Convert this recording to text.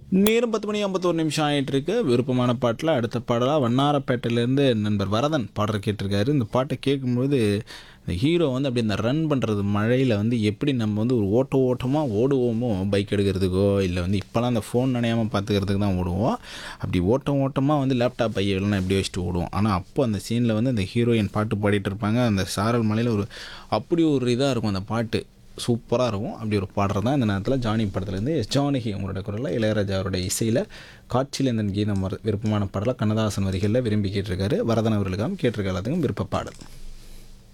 நேரம் பத்து மணி ஐம்பத்தோரு நிமிஷம் ஆயிட்டு இருக்கு விருப்பமான பாட்டில் அடுத்த பாடலாக வண்ணாரப்பேட்டையிலேருந்து நண்பர் வரதன் பாடல் கேட்டிருக்காரு இந்த பாட்டை கேட்கும்போது இந்த ஹீரோ வந்து அப்படி இந்த ரன் பண்ணுறது மழையில் வந்து எப்படி நம்ம வந்து ஒரு ஓட்ட ஓட்டமாக ஓடுவோமோ பைக் எடுக்கிறதுக்கோ இல்லை வந்து இப்போலாம் அந்த ஃபோன் நினையாமல் பார்த்துக்கிறதுக்கு தான் ஓடுவோம் அப்படி ஓட்டம் ஓட்டமாக வந்து லேப்டாப் பைய இல்லைன்னா எப்படி வச்சுட்டு ஓடுவோம் ஆனால் அப்போ அந்த சீனில் வந்து அந்த ஹீரோயின் பாட்டு பாடிட்டு இருப்பாங்க அந்த சாரல் மலையில் ஒரு அப்படி ஒரு இதாக இருக்கும் அந்த பாட்டு சூப்பராக இருக்கும் அப்படி ஒரு பாடுறது தான் இந்த நேரத்தில் ஜானி படத்துலேருந்து எஸ் ஜானகி அவங்களோட குரலில் இளையராஜா அவரோட இசையில் காட்சியிலேந்தன் கீதம் வர- விருப்பமான பாடலை கண்ணதாசன் வரிகளில் விரும்பி கேட்டிருக்காரு வரதன் அவர்களுக்காகவும் கேட்டிருக்க எல்லாத்துக்கும் விருப்ப பாடல்